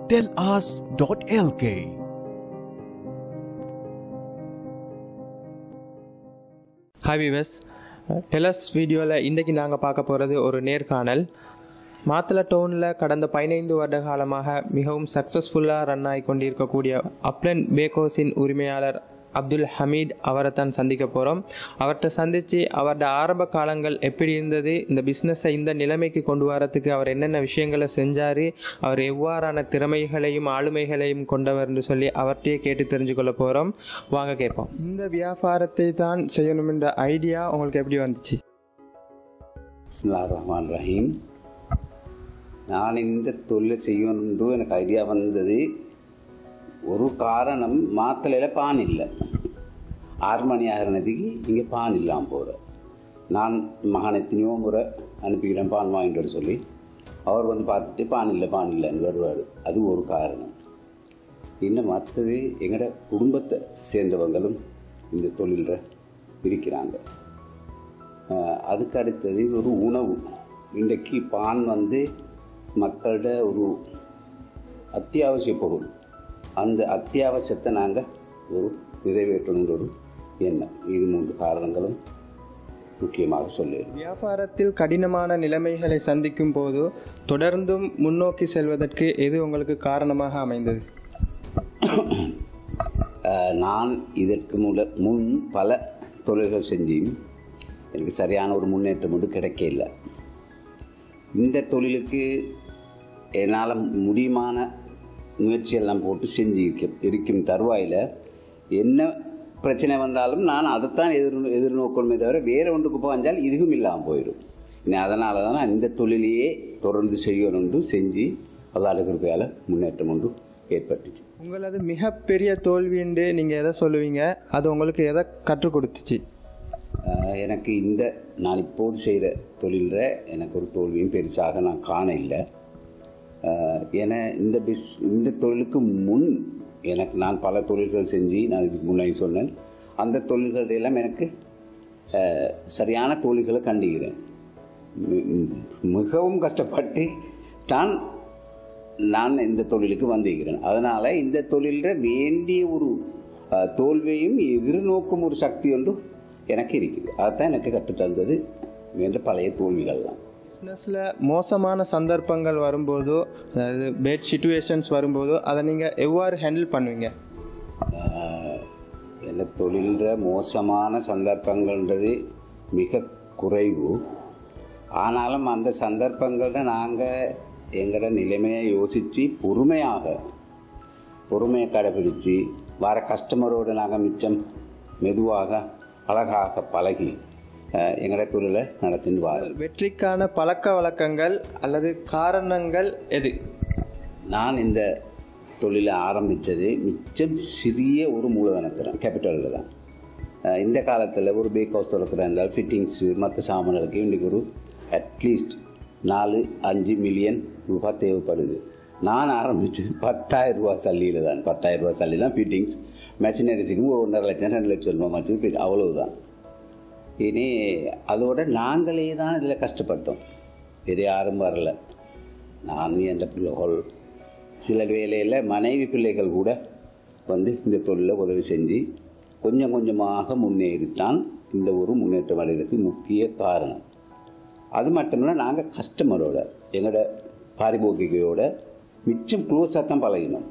telus.lk hi விவஸ் டெலஸ் வீடியோவில் இன்றைக்கி நாங்கள் பார்க்க போகிறது ஒரு நேர்காணல் மாத்தள டவுனில் கடந்த பதினைந்து வருட காலமாக மிகவும் சக்ஸஸ்ஃபுல்லாக ரன் ஆகி கொண்டிருக்கக்கூடிய அப்லன் பேக்கோஸின் உரிமையாளர் அப்துல் ஹமீத் அவரை தான் சந்திக்க போகிறோம் அவர்கிட்ட சந்தித்து அவரோட ஆரம்ப காலங்கள் எப்படி இருந்தது இந்த பிஸ்னஸை இந்த நிலைமைக்கு கொண்டு வரத்துக்கு அவர் என்னென்ன விஷயங்களை செஞ்சார் அவர் எவ்வாறான திறமைகளையும் ஆளுமைகளையும் கொண்டவர்னு சொல்லி அவர்கிட்டயே கேட்டு தெரிஞ்சுக்கொள்ள போகிறோம் வாங்க கேட்போம் இந்த வியாபாரத்தை தான் செய்யணுமென்ற ஐடியா உங்களுக்கு எப்படி வந்துச்சு பிஸ்மில்லா ரஹ்மான் ரஹீம் நான் இந்த தொழிலை செய்யணுன்று எனக்கு ஐடியா வந்தது ஒரு காரணம் மாத்தலையில் பான் இல்லை ஆறு மணி ஆகிறதுக்கு இங்கே பான் இல்லாமல் போகிறேன் நான் மகனை எத்தனையோ முறை அனுப்பிக்கிறேன் பான் வாங்கிட்டு வர சொல்லி அவர் வந்து பார்த்துட்டு பான் இல்லை பான் இல்லைன்னு வருவார் அது ஒரு காரணம் இன்னும் மற்றது எங்களோட குடும்பத்தை சேர்ந்தவங்களும் இந்த தொழிலில் இருக்கிறாங்க ஆஹ் அதுக்கு அடுத்தது இது ஒரு உணவு இன்றைக்கு பான் வந்து மக்களோட ஒரு அத்தியாவசிய பொருள் அந்த அத்தியாவசியத்தை நாங்கள் ஒரு நிறைவேற்றணுன்ற ஒரு எண்ணம் இது மூன்று காரணங்களும் முக்கியமாக சொல்லிடுறேன் வியாபாரத்தில் கடினமான நிலைமைகளை சந்திக்கும் போது தொடர்ந்தும் முன்னோக்கி செல்வதற்கு எது உங்களுக்கு காரணமாக அமைந்தது ஆஹ் நான் இதற்கு முல முன் பல தொழில்கள் செஞ்சியும் எனக்கு சரியான ஒரு முன்னேற்றம் மட்டும் கிடைக்கல இந்த தொழிலுக்கு என்னால் முடியுமான முயற்சியெல்லாம் போட்டு செஞ்சு இருக்க இருக்கும் தருவாயில் என்ன பிரச்சனை வந்தாலும் நான் அதைத்தான் எதிர் எதிர்நோக்கணுமே தவிர வேறு ஒன்றுக்கு போஞ்சால் இதுவும் இல்லாமல் போயிடும் இனி அதனால தான் நான் இந்த தொழிலையே தொடர்ந்து செய்யணும்னு செஞ்சு அல்லாத கிருப்பையால் முன்னேற்றம் ஒன்று ஏற்பட்டுச்சு உங்களது மிகப்பெரிய தோல்விஎன்று நீங்கள் எதை சொல்லுவீங்க அது உங்களுக்கு எதை கற்றுக் கொடுத்துச்சு ஆஹ் எனக்கு இந்த நான் இப்போது செய்கிற தொழிலில் எனக்கு ஒரு தோல்வியும் பெருசாக நான் காண இல்லை ஆஹ் என இந்த பிஸ் இந்த தொழிலுக்கு முன் எனக்கு நான் பல தொழில்கள் செஞ்சு நான் இதுக்கு முன்னாடி சொன்னேன் அந்த தொழில்கள் எல்லாம் எனக்கு ஆஹ் சரியான தொழில்களை கண்டுகிறேன் மி- மி- மிகவும் கஷ்டப்பட்டு தான் நான் இந்த தொழிலுக்கு வந்திருக்கிறேன் அதனால் இந்த தொழிலில் வேண்டிய ஒரு ஆஹ், தோல்வியும் எதிர்நோக்கும் ஒரு சக்தி ஒன்று எனக்கு இருக்குது அதுதான் எனக்கு கற்றுத்தந்தது என்ற பழைய தோல்விகள் தான் பிஸ்னஸில் மோசமான சந்தர்ப்பங்கள் வரும்போதோ அதாவது பேட் சுச்சுவேஷன்ஸ் வரும்போதோ அதை நீங்கள் எவ்வாறு ஹேண்டில் பண்ணுவீங்க ஆஹ், இந்த தொழிலில் மோசமான சந்தர்ப்பங்கள்ன்றது மிக குறைவு ஆனாலும் அந்த சந்தர்ப்பங்களில் நாங்கள் எங்களோட நிலைமையை யோசித்து பொறுமையாக பொறுமையை கடைபிடித்து வர கஸ்டமரோடு நாங்கள் மிச்சம் மெதுவாக அழகாக பழகி ஆஹ், எங்களோட தொழிலை நடத்திட்டு வரோம் வெற்றிக்கான பழக்க வழக்கங்கள் அல்லது காரணங்கள் எது நான் இந்த தொழிலை ஆரம்பித்தது மிச்சம் சிறிய ஒரு மூலதனத்தில் கேபிட்டலில் தான் அஹ் இந்த காலத்தில் ஒரு பேக் ஹவுஸ் திறக்கிறா இருந்தால் ஃபிட்டிங்ஸு மற்ற சாமான்களுக்கு இன்றைக்கி ஒரு அட்லீஸ்ட் நாலு அஞ்சு மில்லியன் ரூபாய் தேவைப்படுது நான் ஆரம்பித்து பத்தாயிரம் ரூபா சல்லியில் தான் பத்தாயிரம் ரூபா சல்லி தான் ஃபிட்டிங்ஸ் மெஷினரிஸுக்கு ஒரு ஒன்றரை லட்சம் ரெண்டு லட்சம் ரூபாய் மற்றது அவ்வளவுதான் இனி அதோட நாங்களே தான் இதில் கஷ்டப்பட்டோம் இது யாரும் வரல நான் என்ற பிள்ளைகள் சில வேலையில் மனைவி பிள்ளைகள் கூட வந்து இந்த தொழிலை உதவி செஞ்சு கொஞ்சம் கொஞ்சமாக முன்னேறித்தான் இந்த ஒரு முன்னேற்றம் அடைகிறதுக்கு முக்கிய காரணம் அது மட்டும் இல்லை நாங்கள் கஸ்டமரோட எங்களோட பாரிபோக்கிகையோட மிச்சம் க்ளோஸாக தான் பழகினோம்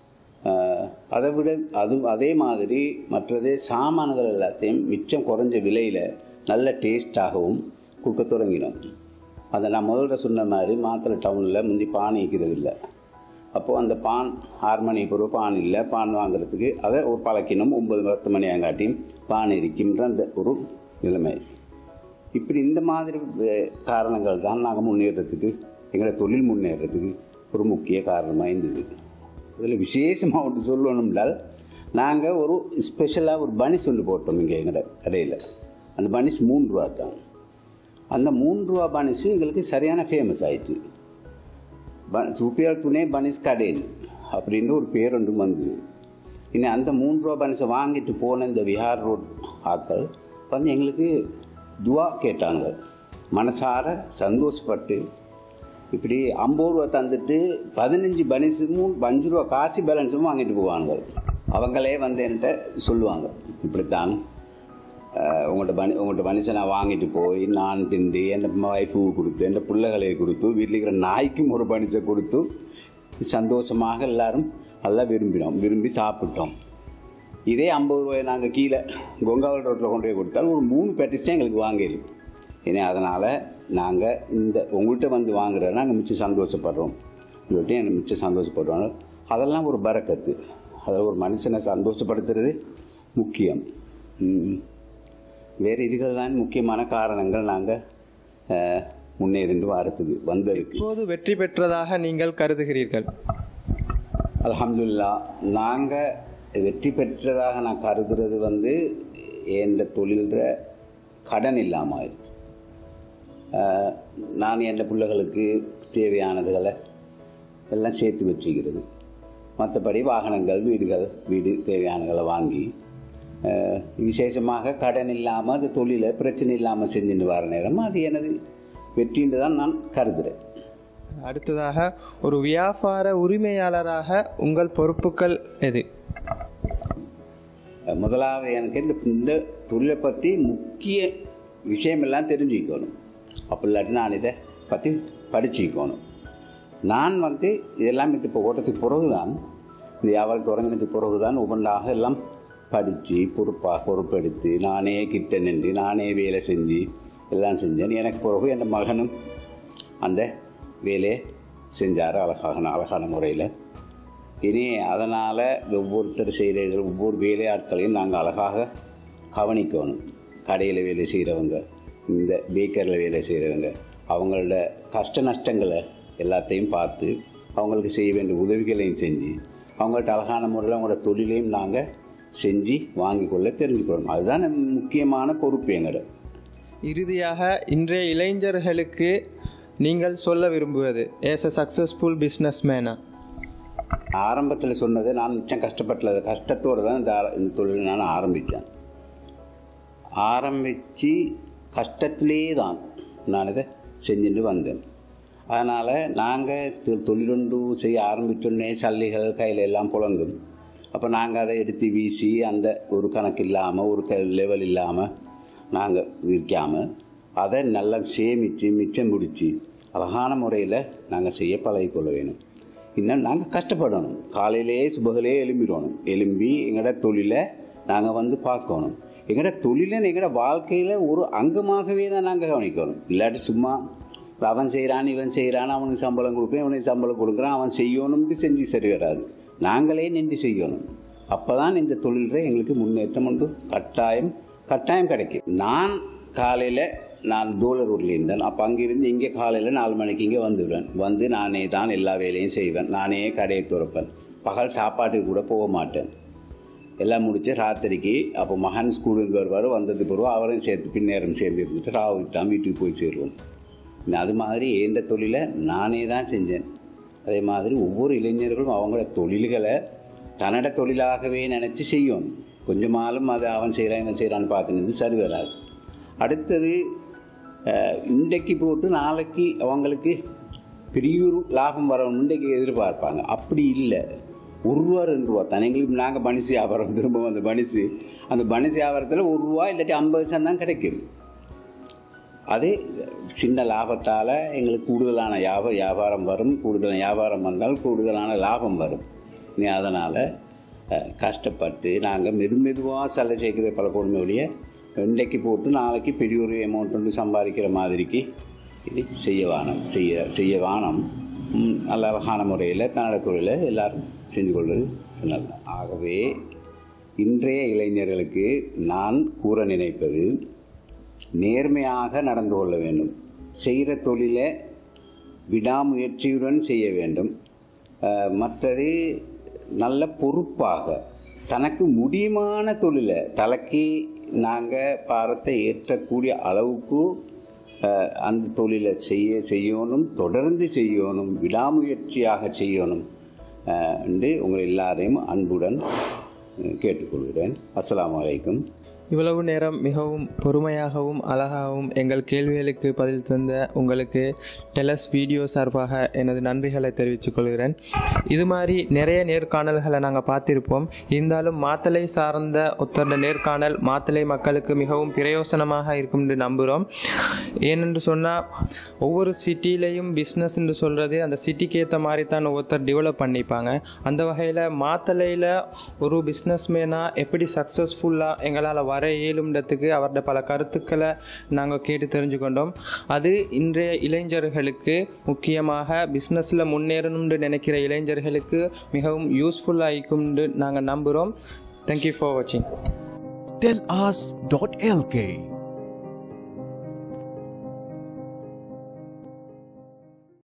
ஆஹ் அதை விட அது அதே மாதிரி மற்றது சாமான்கள் எல்லாத்தையும் மிச்சம் குறைஞ்ச விலையில் நல்ல டேஸ்டாகவும் கொடுக்க தொடங்கினோம் அதை நான் முதல்ல சொன்ன மாதிரி மாத்திரை டவுனில் முந்தி பான் வைக்கிறது இல்லை அப்போது அந்த பான் ஆறு மணி பிறகு பான் இல்லை பான் வாங்குறதுக்கு அதை ஒரு பழக்கினோம் ஒன்பது பத்து மணி ஆங்காட்டியும் பான் இருக்குன்ற அந்த ஒரு நிலைமை இப்படி இந்த மாதிரி அஹ், காரணங்கள் தான் நாங்கள் முன்னேறதுக்கு எங்களோட தொழில் முன்னேறதுக்கு ஒரு முக்கிய காரணமாக இருந்தது இதில் விசேஷமாக ஒன்று சொல்லணும்னால் நாங்கள் ஒரு ஸ்பெஷலாக ஒரு பனிஸ் ஒன்று போட்டோம் இங்கே எங்களோட கடையில் அந்த பனிஸ் மூணு ரூபா தான் அந்த மூணு ரூபா பனிஸ் எங்களுக்கு சரியான ஃபேமஸ் ஆயிடுச்சு சூப்பியால் துணை பனிஸ் கடையில் அப்படின்னு ஒரு பேர் ஒன்று வந்தது இனி அந்த மூணு ரூபா பனிஸை வாங்கிட்டு போன இந்த விஹார் ரோட் ஆக்கள் வந்து எங்களுக்கு துவா கேட்டாங்க மனசார சந்தோஷப்பட்டு இப்படி ஐம்பது ரூபா தந்துட்டு பதினஞ்சு பனிஸும் அஞ்சு ரூபா காசு பேலன்ஸும் வாங்கிட்டு போவாங்க அவங்களே வந்து என்கிட்ட சொல்லுவாங்க இப்படித்தான் அஹ், உங்கள்கிட்ட பனி உங்கள்கிட்ட பனிசை நான் வாங்கிட்டு போய் நான் திண்டு என் ஒய்ஃபுக்கு கொடுத்து என் பிள்ளைகளை கொடுத்து வீட்டில் இருக்கிற நாய்க்கும் ஒரு பனிசை கொடுத்து சந்தோஷமாக எல்லாரும் நல்லா விரும்பினோம் விரும்பி சாப்பிட்டோம் இதே ஐம்பது ரூபாய் நாங்கள் கீழே கொங்காவல் ரோட்டில் கொண்டு போய் கொடுத்தால் ஒரு மூணு பேட்டிஸ் தான் எங்களுக்கு வாங்கிடும் ஏன்னா அதனால் நாங்கள் இந்த உங்கள்கிட்ட வந்து வாங்குறத நாங்கள் மிச்சம் சந்தோஷப்படுறோம் இல்லாட்டி எனக்கு மிச்சம் சந்தோஷப்படுறோம் அதெல்லாம் ஒரு பறக்கத்து அதில் ஒரு மனுஷனை சந்தோஷப்படுத்துறது முக்கியம் ம். வேறு இதுகள் தான் முக்கியமான காரணங்கள் நாங்கள் முன்னேறிண்டு வரத்துக்கு வந்ததுக்கு இப்போது வெற்றி பெற்றதாக நீங்கள் கருதுகிறீர்கள் அல்ஹம்துலில்லா நாங்கள் வெற்றி பெற்றதாக நான் கருதுறது வந்து என் தொழிலில் கடன் இல்லாமல் ஆயிடுச்சு ஆஹ், நான் என் பிள்ளைகளுக்கு தேவையானதுகளை எல்லாம் சேர்த்து வச்சுக்கிறது மற்றபடி வாகனங்கள் வீடுகள் வீடு தேவையானதை வாங்கி ஆஹ், விசேஷமாக கடன் இல்லாமல் அந்த தொழிலை பிரச்சனை இல்லாமல் செஞ்சுட்டு வர நேரம் அது எனது வெற்றின்னு தான் நான் கருதுகிறேன் அடுத்ததாக ஒரு வியாபார உரிமையாளராக உங்கள் பொறுப்புகள் எது முதலாவது எனக்கு இந்த இந்த தொழிலை பற்றி முக்கிய விஷயமெல்லாம் தெரிஞ்சுக்கணும் அப்போ இல்லாட்டி நான் இதை பற்றி படிச்சுக்கணும் நான் வந்து இதெல்லாம் இப்போ ஓட்டத்துக்கு பிறகு தான் இந்த வியாபாரம் தொடங்கினதுக்கு பிறகு தான் ஒவ்வொன்றாக எல்லாம் படித்து பொறுப்பாக பொறுப்பெடுத்து நானே கிட்ட நின்று நானே வேலை செஞ்சு எல்லாம் செஞ்சேன் எனக்கு பிறகு என் மகனும் அந்த வேலையை செஞ்சார் அழகாக அழகான முறையில் இனி அதனால் ஒவ்வொருத்தர் செய்கிற ஒவ்வொரு வேலையாட்களையும் நாங்கள் அழகாக கவனிக்கணும் கடையில் வேலை செய்கிறவங்க இந்த பேக்கரியில் வேலை செய்கிறவங்க அவங்களோட கஷ்ட நஷ்டங்களை எல்லாத்தையும் பார்த்து அவங்களுக்கு செய்ய வேண்டிய உதவிகளையும் செஞ்சு அவங்கள்ட்ட அழகான முறையில் அவங்களோட தொழிலையும் நாங்கள் செஞ்சு வாங்கிக் கொள்ள தெரிஞ்சுக்கணும் அதுதான் நம்ம முக்கியமான பொறுப்பு எங்களோட இறுதியாக இன்றைய இளைஞர்களுக்கு நீங்கள் சொல்ல விரும்புவது ஏஸ் அ சக்ஸஸ்ஃபுல் பிஸ்னஸ் மேனா ஆரம்பத்தில் சொன்னது நான் மிச்சம் கஷ்டப்பட்டது கஷ்டத்தோடு தான் இந்த ஆர- இந்த தொழிலை நான் ஆரம்பித்தேன் ஆரம்பித்து கஷ்டத்திலே தான் நான் இதை செஞ்சுட்டு வந்தேன் அதனால் நாங்கள் தொழிலொண்டு செய்ய ஆரம்பித்தோடனே சல்லிகள் கையில் எல்லாம் புழங்கும் அப்போ நாங்கள் அதை எடுத்து வீசி அந்த ஒரு கணக்கு இல்லாமல் ஒரு க லெவல் இல்லாமல் நாங்கள் விற்காமல் அதை நல்லா சேமித்து மிச்சம் பிடிச்சி அழகான முறையில் நாங்கள் செய்ய பழகிக்கொள்ள வேணும் இன்னும் நாங்கள் கஷ்டப்படணும் காலையிலேயே சுபகலே எலும்பிடணும் எலும்பி எங்களோட தொழிலை நாங்கள் வந்து பார்க்கணும் எங்களோட தொழிலை எங்களோட வாழ்க்கையில் ஒரு அங்கமாகவே தான் நாங்கள் கவனிக்கணும் இல்லாட்டி சும்மா அவன் செய்கிறான் இவன் செய்கிறான் அவனுக்கு சம்பளம் கொடுப்பேன் இவனுக்கு சம்பளம் கொடுக்குறான் அவன் செய்யணும்னு செஞ்சு சரி வராது நாங்களே நின்று செய்யணும் அப்போ தான் இந்த தொழிலில் எங்களுக்கு முன்னேற்றம் உண்டு கட்டாயம் கட்டாயம் கிடைக்கும் நான் காலையில் நான் தோலர் ஊரில் இருந்தேன் அப்போ அங்கிருந்து இங்கே காலையில் நாலு மணிக்கு இங்கே வந்துடுவேன் வந்து நானே தான் எல்லா வேலையும் செய்வேன் நானே கடையை துறப்பேன் பகல் சாப்பாட்டுக்கு கூட போக மாட்டேன் எல்லாம் முடிச்சு ராத்திரிக்கு அப்போ மகன் ஸ்கூலுக்கு வருவார் வந்தது பிறகு அவரையும் சேர்த்து பின்னேரம் சேர்ந்து இருந்துட்டு ராவுக்கு தான் வீட்டுக்கு போய் சேருவோம் அது மாதிரி எந்த தொழிலை நானே தான் செஞ்சேன் அதே மாதிரி ஒவ்வொரு இளைஞர்களும் அவங்களோட தொழில்களை தன்னோட தொழிலாகவே நினச்சி செய்யணும் கொஞ்சமாலும் அதை அவன் செய்கிறான் இவன் செய்கிறான்னு பார்த்துனது சரி வராது அடுத்தது அஹ், இன்றைக்கு போட்டு நாளைக்கு அவங்களுக்கு பெரிய ஒரு லாபம் வரணும் இன்றைக்கு எதிர்பார்ப்பாங்க அப்படி இல்லை ஒரு ரூபா ரெண்டு ரூபா தான் எங்களுக்கு நாங்கள் பனிசு வியாபாரம் திரும்ப அந்த பனிசு அந்த பனிசு வியாபாரத்தில் ஒரு ரூபா இல்லாட்டி ஐம்பது பைசா தான் கிடைக்குது அதே சின்ன லாபத்தால் எங்களுக்கு கூடுதலான வியாப வியாபாரம் வரும் கூடுதலான வியாபாரம் வந்தால் கூடுதலான லாபம் வரும் நீ அதனால் கஷ்டப்பட்டு நாங்கள் மெது மெதுவாக செல்ல சேர்க்குற பல பொறுமை ஒழிய இன்றைக்கு போட்டு நாளைக்கு பெரிய ஒரு அமௌண்ட் வந்து சம்பாதிக்கிற மாதிரிக்கு இது செய்ய வானம் செய்ய செய்ய வானம் ம், நல்ல அழகான முறையில் கன்னட தொழிலை எல்லாரும் செஞ்சு கொள்வது நல்லது ஆகவே இன்றைய இளைஞர்களுக்கு நான் கூற நினைப்பது நேர்மையாக நடந்து கொள்ள வேண்டும் செய்கிற தொழிலை விடாமுயற்சியுடன் செய்ய வேண்டும் அஹ், மற்றது நல்ல பொறுப்பாக தனக்கு முடியுமான தொழிலை தலைக்கு நாங்கள் பாரத்தை ஏற்றக்கூடிய அளவுக்கு அஹ், அந்த தொழிலை செய்ய செய்யணும் தொடர்ந்து செய்யணும் விடாமுயற்சியாக செய்யணும் அஹ், என்று உங்கள் எல்லாரையும் அன்புடன் அஹ், கேட்டுக்கொள்கிறேன் அஸ்ஸலாமு அலைக்கும் இவ்வளவு நேரம் மிகவும் பொறுமையாகவும் அழகாகவும் எங்கள் கேள்விகளுக்கு பதில் தந்த உங்களுக்கு டெலஸ் வீடியோ சார்பாக எனது நன்றிகளை தெரிவித்துக் கொள்கிறேன் இது மாதிரி நிறைய நேர்காணல்களை நாங்கள் பார்த்திருப்போம் இருந்தாலும் மாத்தலை சார்ந்த ஒத்தர நேர்காணல் மாத்தலை மக்களுக்கு மிகவும் பிரயோசனமாக இருக்கும் என்று நம்புகிறோம் ஏனென்று சொன்னால் ஒவ்வொரு சிட்டிலையும் பிஸ்னஸ் என்று சொல்கிறது அந்த சிட்டிக்கு ஏற்ற மாதிரி தான் ஒவ்வொருத்தர் டெவலப் பண்ணிப்பாங்க அந்த வகையில் மாத்தலையில் ஒரு பிஸ்னஸ்மேனாக எப்படி சக்ஸஸ்ஃபுல்லாக எங்களால் வர இயலும்ன்றதுக்கு அவரோட பல கருத்துக்களை நாங்கள் கேட்டு தெரிஞ்சுக்கொண்டோம் அது இன்றைய இளைஞர்களுக்கு முக்கியமாக பிஸ்னஸில் முன்னேறணும்னு நினைக்கிற இளைஞர்களுக்கு மிகவும் யூஸ்ஃபுல்லாக இருக்கும்னு நாங்கள் நம்புகிறோம் தேங்க்யூ ஃபார் வாட்சிங் tellus.lk